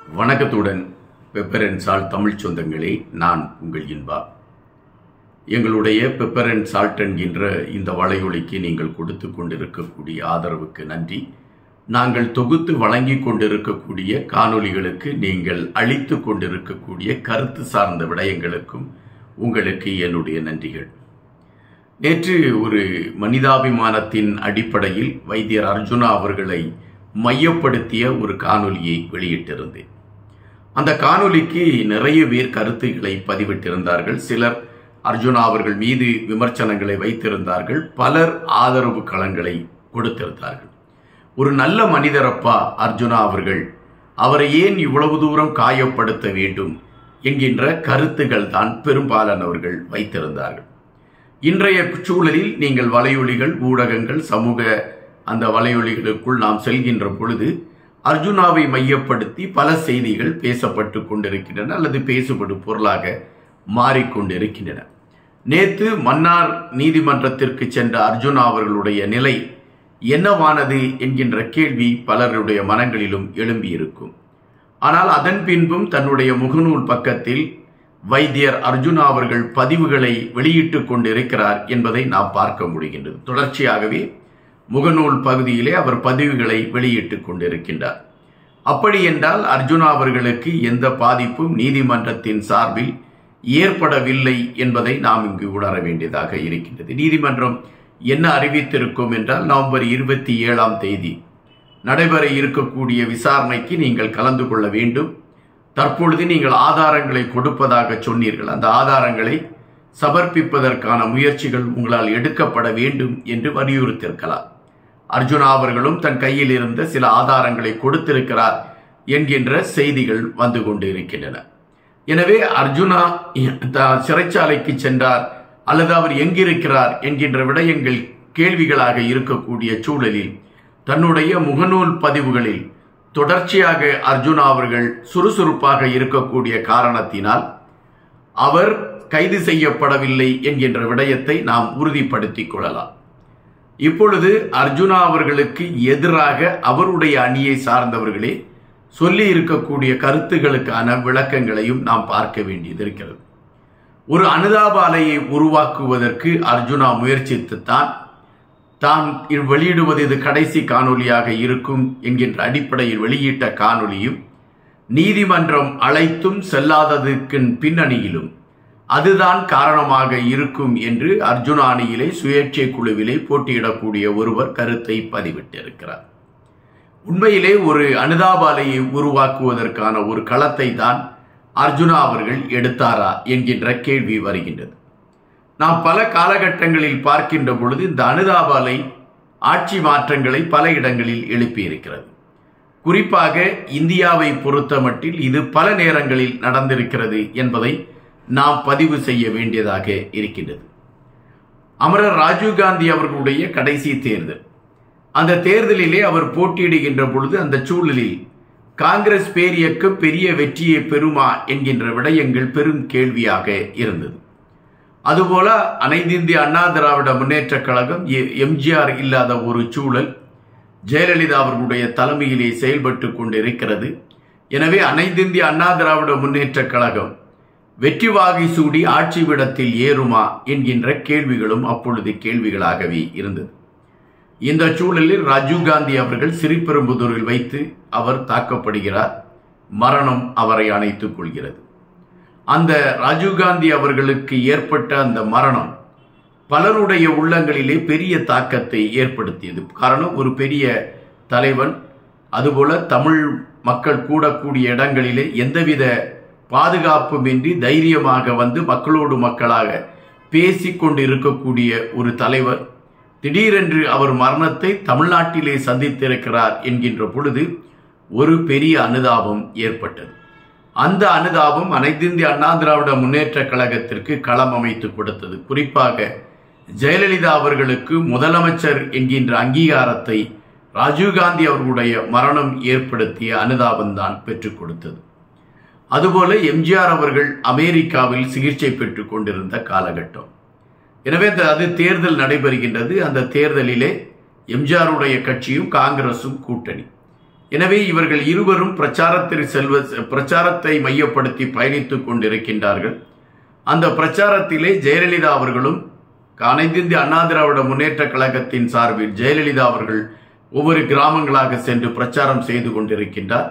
வணக்கத்துடன் பெப்பரன் சால்ட் தமிழ் சொந்தங்களே நான் உங்கள் இன்பா எங்களுடைய பெப்பரன் சால்ட் என்கின்ற இந்த வலையொலிக்கு நீங்கள் கொடுத்து கொண்டிருக்கக்கூடிய ஆதரவுக்கு நன்றி நாங்கள் தொகுத்து வழங்கி கொண்டிருக்கக்கூடிய காணொளிகளுக்கு நீங்கள் அளித்து கொண்டிருக்கக்கூடிய கருத்து சார்ந்த விடயங்களுக்கும் உங்களுக்கு என்னுடைய நன்றிகள் நேற்று ஒரு மனிதாபிமானத்தின் அடிப்படையில் வைத்தியர் அர்ஜுனா அவர்களை மையப்படுத்திய ஒரு காணொலியை வெளியிட்டிருந்தேன் அந்த காணொலிக்கு நிறைய பேர் கருத்துக்களை பதிவிட்டிருந்தார்கள் சிலர் அர்ஜுனா அவர்கள் மீது விமர்சனங்களை வைத்திருந்தார்கள் பலர் ஆதரவு களங்களை கொடுத்திருந்தார்கள் ஒரு நல்ல மனிதரப்பா அர்ஜுனா அவர்கள் அவரை ஏன் இவ்வளவு தூரம் காயப்படுத்த வேண்டும் என்கின்ற கருத்துகள் தான் பெரும்பாலானவர்கள் வைத்திருந்தார்கள் இன்றைய சூழலில் நீங்கள் வலையொலிகள் ஊடகங்கள் சமூக அந்த வலையொலிகளுக்குள் நாம் செல்கின்ற பொழுது அர்ஜுனாவை மையப்படுத்தி பல செய்திகள் பேசப்பட்டு கொண்டிருக்கின்றன அல்லது பேசுபடும் பொருளாக மாறிக்கொண்டிருக்கின்றன நேத்து மன்னார் நீதிமன்றத்திற்கு சென்ற அர்ஜுனா அவர்களுடைய நிலை என்னவானது என்கின்ற கேள்வி பலருடைய மனங்களிலும் எழும்பியிருக்கும் ஆனால் அதன் பின்பும் தன்னுடைய முகநூல் பக்கத்தில் வைத்தியர் அர்ஜுனா அவர்கள் பதிவுகளை வெளியிட்டுக் கொண்டிருக்கிறார் என்பதை நாம் பார்க்க முடிகின்றது தொடர்ச்சியாகவே முகநூல் பகுதியிலே அவர் பதிவுகளை வெளியிட்டுக் கொண்டிருக்கின்றார் அப்படி என்றால் அர்ஜுனா அவர்களுக்கு எந்த பாதிப்பும் நீதிமன்றத்தின் சார்பில் ஏற்படவில்லை என்பதை நாம் இங்கு உணர வேண்டியதாக இருக்கின்றது நீதிமன்றம் என்ன அறிவித்திருக்கும் என்றால் நவம்பர் இருபத்தி ஏழாம் தேதி நடைபெற இருக்கக்கூடிய விசாரணைக்கு நீங்கள் கலந்து கொள்ள வேண்டும் தற்பொழுது நீங்கள் ஆதாரங்களை கொடுப்பதாக சொன்னீர்கள் அந்த ஆதாரங்களை சமர்ப்பிப்பதற்கான முயற்சிகள் உங்களால் எடுக்கப்பட வேண்டும் என்று வலியுறுத்தியிருக்கலாம் அர்ஜுனா அவர்களும் தன் கையில் இருந்த சில ஆதாரங்களை கொடுத்திருக்கிறார் என்கின்ற செய்திகள் வந்து கொண்டு இருக்கின்றன எனவே அர்ஜுனா சிறைச்சாலைக்கு சென்றார் அல்லது அவர் எங்கிருக்கிறார் என்கின்ற விடயங்கள் கேள்விகளாக இருக்கக்கூடிய சூழலில் தன்னுடைய முகநூல் பதிவுகளில் தொடர்ச்சியாக அர்ஜுனா அவர்கள் சுறுசுறுப்பாக இருக்கக்கூடிய காரணத்தினால் அவர் கைது செய்யப்படவில்லை என்கின்ற விடயத்தை நாம் உறுதிப்படுத்திக் கொள்ளலாம் இப்பொழுது அர்ஜுனா அவர்களுக்கு எதிராக அவருடைய அணியை சார்ந்தவர்களே சொல்லி இருக்கக்கூடிய கருத்துகளுக்கான விளக்கங்களையும் நாம் பார்க்க வேண்டியது இருக்கிறது ஒரு அனுதாபாலையை உருவாக்குவதற்கு அர்ஜுனா முயற்சித்துத்தான் தான் வெளியிடுவது இது கடைசி காணொலியாக இருக்கும் என்கின்ற அடிப்படையில் வெளியிட்ட காணொலியும் நீதிமன்றம் அழைத்தும் செல்லாததுக்கு பின்னணியிலும் அதுதான் காரணமாக இருக்கும் என்று அர்ஜுனா அணியிலே சுயேட்சை குழுவிலே போட்டியிடக்கூடிய ஒருவர் கருத்தை பதிவிட்டிருக்கிறார் உண்மையிலே ஒரு அனுதாபாலையை உருவாக்குவதற்கான ஒரு களத்தை தான் அர்ஜுனா அவர்கள் எடுத்தாரா என்கின்ற கேள்வி வருகின்றது நாம் பல காலகட்டங்களில் பார்க்கின்ற பொழுது இந்த அனுதாபாலை ஆட்சி மாற்றங்களை பல இடங்களில் எழுப்பியிருக்கிறது குறிப்பாக இந்தியாவை பொறுத்தமட்டில் இது பல நேரங்களில் நடந்திருக்கிறது என்பதை நாம் பதிவு செய்ய வேண்டியதாக இருக்கின்றது அமரர் ராஜீவ்காந்தி அவர்களுடைய கடைசி தேர்தல் அந்த தேர்தலிலே அவர் போட்டியிடுகின்ற பொழுது அந்த சூழலில் காங்கிரஸ் பேரியக்கம் பெரிய வெற்றியை பெறுமா என்கின்ற விடயங்கள் பெரும் கேள்வியாக இருந்தது அதுபோல அனைத்து இந்திய அண்ணா திராவிட முன்னேற்ற கழகம் எம்ஜிஆர் இல்லாத ஒரு சூழல் ஜெயலலிதா அவர்களுடைய தலைமையிலே செயல்பட்டு கொண்டிருக்கிறது எனவே அனைத்து இந்திய அண்ணா திராவிட முன்னேற்ற கழகம் வெற்றி வாகை சூடி ஆட்சி விடத்தில் ஏறுமா என்கின்ற கேள்விகளும் அப்பொழுது கேள்விகளாகவே இருந்தது இந்த சூழலில் ராஜீவ்காந்தி அவர்கள் சிறிபெரும்புதூரில் வைத்து அவர் தாக்கப்படுகிறார் மரணம் அவரை அணைத்துக் கொள்கிறது அந்த ராஜீவ்காந்தி அவர்களுக்கு ஏற்பட்ட அந்த மரணம் பலருடைய உள்ளங்களிலே பெரிய தாக்கத்தை ஏற்படுத்தியது காரணம் ஒரு பெரிய தலைவன் அதுபோல தமிழ் மக்கள் கூடக்கூடிய இடங்களிலே எந்தவித பாதுகாப்புமின்றி தைரியமாக வந்து மக்களோடு மக்களாக பேசி கொண்டு இருக்கக்கூடிய ஒரு தலைவர் திடீரென்று அவர் மரணத்தை தமிழ்நாட்டிலே சந்தித்திருக்கிறார் என்கின்ற பொழுது ஒரு பெரிய அனுதாபம் ஏற்பட்டது அந்த அனுதாபம் அனைத்திந்திய அண்ணா திராவிட முன்னேற்ற கழகத்திற்கு களம் அமைத்து கொடுத்தது குறிப்பாக ஜெயலலிதா அவர்களுக்கு முதலமைச்சர் என்கின்ற அங்கீகாரத்தை ராஜீவ்காந்தி அவர்களுடைய மரணம் ஏற்படுத்திய அனுதாபம் தான் பெற்றுக் கொடுத்தது அதுபோல எம்ஜிஆர் அவர்கள் அமெரிக்காவில் சிகிச்சை பெற்றுக் கொண்டிருந்த காலகட்டம் எனவே அது தேர்தல் நடைபெறுகின்றது அந்த தேர்தலிலே எம்ஜிஆருடைய கட்சியும் காங்கிரசும் கூட்டணி எனவே இவர்கள் இருவரும் பிரச்சாரத்தில் செல்வ பிரச்சாரத்தை மையப்படுத்தி பயணித்துக் கொண்டிருக்கின்றார்கள் அந்த பிரச்சாரத்திலே ஜெயலலிதா அவர்களும் அனைத்து இந்திய அண்ணா திராவிட முன்னேற்ற கழகத்தின் சார்பில் ஜெயலலிதா அவர்கள் ஒவ்வொரு கிராமங்களாக சென்று பிரச்சாரம் செய்து கொண்டிருக்கின்றார்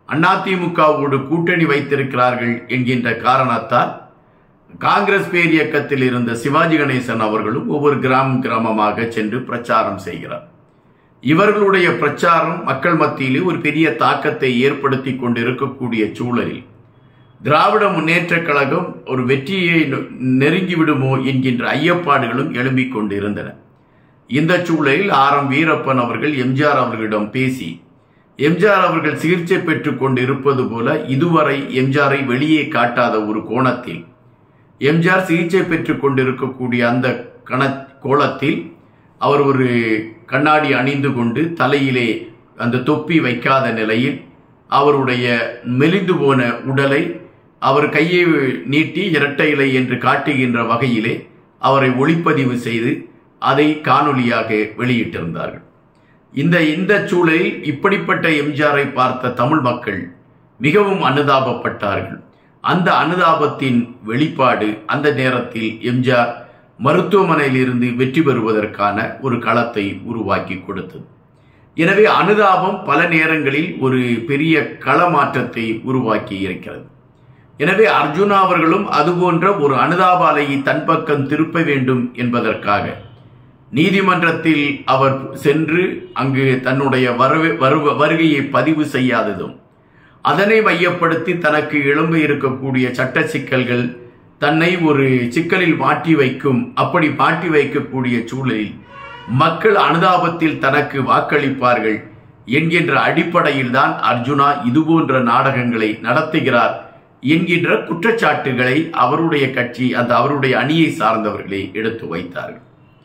அதிமுகவோடு கூட்டணி வைத்திருக்கிறார்கள் என்கின்ற காரணத்தால் காங்கிரஸ் பேர் இயக்கத்தில் இருந்த சிவாஜி கணேசன் அவர்களும் ஒவ்வொரு கிராமம் கிராமமாக சென்று பிரச்சாரம் செய்கிறார் இவர்களுடைய பிரச்சாரம் மக்கள் மத்தியிலே ஒரு பெரிய தாக்கத்தை ஏற்படுத்தி கொண்டிருக்கக்கூடிய சூழலில் திராவிட முன்னேற்ற கழகம் ஒரு வெற்றியை நெருங்கி விடுமோ என்கின்ற ஐயப்பாடுகளும் எழும்பிக் கொண்டிருந்தன இந்த சூழலில் ஆர் எம் வீரப்பன் அவர்கள் எம்ஜிஆர் அவர்களிடம் பேசி எம்ஜிஆர் அவர்கள் சிகிச்சை பெற்றுக் கொண்டிருப்பது போல இதுவரை எம்ஜிஆரை வெளியே காட்டாத ஒரு கோணத்தில் எம்ஜிஆர் சிகிச்சை பெற்றுக் கொண்டிருக்கக்கூடிய அந்த கண கோலத்தில் அவர் ஒரு கண்ணாடி அணிந்து கொண்டு தலையிலே அந்த தொப்பி வைக்காத நிலையில் அவருடைய மெலிந்து போன உடலை அவர் கையை நீட்டி இரட்டை இலை என்று காட்டுகின்ற வகையிலே அவரை ஒளிப்பதிவு செய்து அதை காணொலியாக வெளியிட்டிருந்தார்கள் இந்த இந்த சூழலில் இப்படிப்பட்ட எம்ஜிஆரை பார்த்த தமிழ் மக்கள் மிகவும் அனுதாபப்பட்டார்கள் அந்த அனுதாபத்தின் வெளிப்பாடு அந்த நேரத்தில் எம்ஜிஆர் மருத்துவமனையில் இருந்து வெற்றி பெறுவதற்கான ஒரு களத்தை உருவாக்கி கொடுத்தது எனவே அனுதாபம் பல நேரங்களில் ஒரு பெரிய களமாற்றத்தை உருவாக்கி இருக்கிறது எனவே அர்ஜுனா அவர்களும் அதுபோன்ற ஒரு அனுதாப அலையை தன் பக்கம் திருப்ப வேண்டும் என்பதற்காக நீதிமன்றத்தில் அவர் சென்று அங்கு தன்னுடைய வருவ வருகையை பதிவு செய்யாததும் அதனை மையப்படுத்தி தனக்கு எழும்ப இருக்கக்கூடிய சட்ட சிக்கல்கள் தன்னை ஒரு சிக்கலில் மாட்டி வைக்கும் அப்படி மாட்டி வைக்கக்கூடிய சூழலில் மக்கள் அனுதாபத்தில் தனக்கு வாக்களிப்பார்கள் என்கின்ற அடிப்படையில் தான் அர்ஜுனா இதுபோன்ற நாடகங்களை நடத்துகிறார் என்கின்ற குற்றச்சாட்டுகளை அவருடைய கட்சி அந்த அவருடைய அணியை சார்ந்தவர்களே எடுத்து வைத்தார்கள்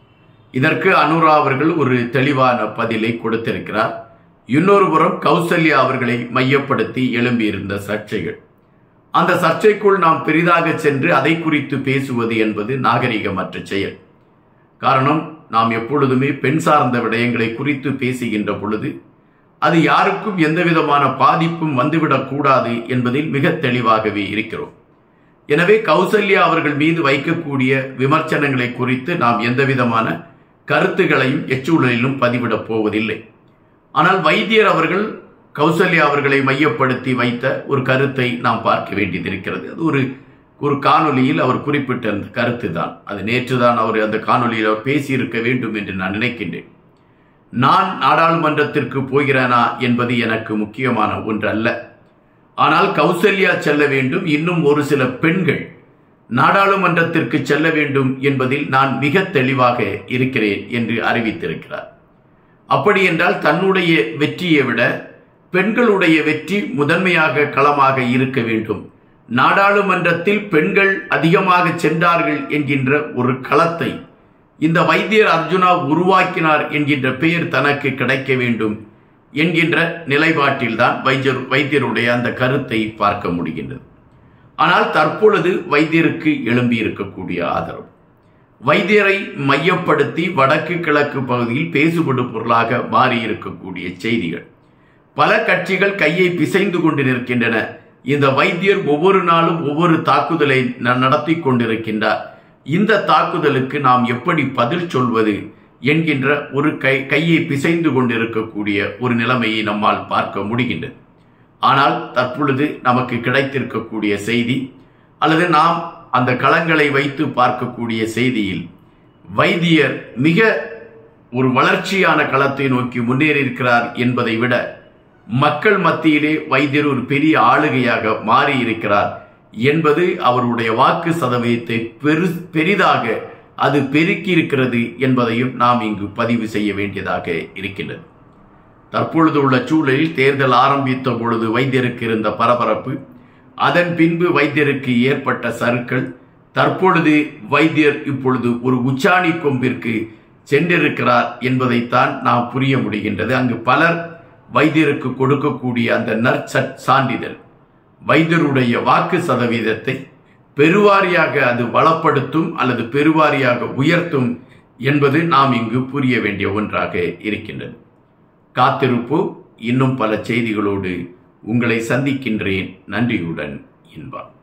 இதற்கு அனுரா அவர்கள் ஒரு தெளிவான பதிலை கொடுத்திருக்கிறார் இன்னொரு புறம் கௌசல்யா அவர்களை மையப்படுத்தி எழும்பியிருந்த சர்ச்சைகள் அந்த சர்ச்சைக்குள் நாம் பெரிதாக சென்று அதை குறித்து பேசுவது என்பது நாகரிகமற்ற செயல் காரணம் நாம் எப்பொழுதுமே பெண் சார்ந்த விடயங்களை குறித்து பேசுகின்ற பொழுது அது யாருக்கும் எந்த விதமான பாதிப்பும் வந்துவிடக் கூடாது என்பதில் மிக தெளிவாகவே இருக்கிறோம் எனவே கௌசல்யா அவர்கள் மீது வைக்கக்கூடிய விமர்சனங்களை குறித்து நாம் எந்த விதமான கருத்துகளையும் எச்சூழலிலும் பதிவிடப் போவதில்லை ஆனால் வைத்தியர் அவர்கள் கௌசல்யா அவர்களை மையப்படுத்தி வைத்த ஒரு கருத்தை நாம் பார்க்க வேண்டியது இருக்கிறது அது ஒரு ஒரு காணொலியில் அவர் குறிப்பிட்ட அந்த கருத்து தான் அது நேற்று தான் அவர் அந்த காணொலியில் அவர் பேசியிருக்க வேண்டும் என்று நான் நினைக்கின்றேன் நான் நாடாளுமன்றத்திற்கு போகிறேனா என்பது எனக்கு முக்கியமான ஒன்று அல்ல ஆனால் கௌசல்யா செல்ல வேண்டும் இன்னும் ஒரு சில பெண்கள் நாடாளுமன்றத்திற்கு செல்ல வேண்டும் என்பதில் நான் மிக தெளிவாக இருக்கிறேன் என்று அறிவித்திருக்கிறார் அப்படி என்றால் தன்னுடைய வெற்றியை விட பெண்களுடைய வெற்றி முதன்மையாக களமாக இருக்க வேண்டும் நாடாளுமன்றத்தில் பெண்கள் அதிகமாக சென்றார்கள் என்கின்ற ஒரு களத்தை இந்த வைத்தியர் அர்ஜுனா உருவாக்கினார் என்கின்ற பெயர் தனக்கு கிடைக்க வேண்டும் என்கின்ற நிலைப்பாட்டில்தான் வைத்தியர் வைத்தியருடைய அந்த கருத்தை பார்க்க முடிகின்றது ஆனால் தற்பொழுது வைத்தியருக்கு எழும்பி இருக்கக்கூடிய ஆதரவு வைத்தியரை மையப்படுத்தி வடக்கு கிழக்கு பகுதியில் பேசுபடு பொருளாக மாறி இருக்கக்கூடிய செய்திகள் பல கட்சிகள் கையை பிசைந்து கொண்டு நிற்கின்றன இந்த வைத்தியர் ஒவ்வொரு நாளும் ஒவ்வொரு தாக்குதலை நடத்தி கொண்டிருக்கின்றார் இந்த தாக்குதலுக்கு நாம் எப்படி பதில் சொல்வது என்கின்ற ஒரு கை கையை பிசைந்து கொண்டிருக்கக்கூடிய ஒரு நிலைமையை நம்மால் பார்க்க முடிகின்றது ஆனால் தற்பொழுது நமக்கு கிடைத்திருக்கக்கூடிய செய்தி அல்லது நாம் அந்த களங்களை வைத்து பார்க்கக்கூடிய செய்தியில் வைத்தியர் மிக ஒரு வளர்ச்சியான களத்தை நோக்கி முன்னேறியிருக்கிறார் என்பதை விட மக்கள் மத்தியிலே வைத்தியர் ஒரு பெரிய ஆளுகையாக மாறி இருக்கிறார் என்பது அவருடைய வாக்கு சதவீதத்தை பெரு பெரிதாக அது பெருக்கி இருக்கிறது என்பதையும் நாம் இங்கு பதிவு செய்ய வேண்டியதாக இருக்கின்றது தற்பொழுது உள்ள சூழலில் தேர்தல் ஆரம்பித்த பொழுது வைத்தியருக்கு இருந்த பரபரப்பு அதன் பின்பு வைத்தியருக்கு ஏற்பட்ட சருக்கள் தற்பொழுது வைத்தியர் இப்பொழுது ஒரு உச்சாணி கொம்பிற்கு சென்றிருக்கிறார் என்பதைத்தான் நாம் புரிய முடிகின்றது அங்கு பலர் வைத்தியருக்கு கொடுக்கக்கூடிய அந்த நற்சட் சான்றிதழ் வைத்தியருடைய வாக்கு சதவீதத்தை பெருவாரியாக அது வளப்படுத்தும் அல்லது பெருவாரியாக உயர்த்தும் என்பது நாம் இங்கு புரிய வேண்டிய ஒன்றாக இருக்கின்றது காத்திருப்பு இன்னும் பல செய்திகளோடு உங்களை சந்திக்கின்றேன் நன்றியுடன் இன்பா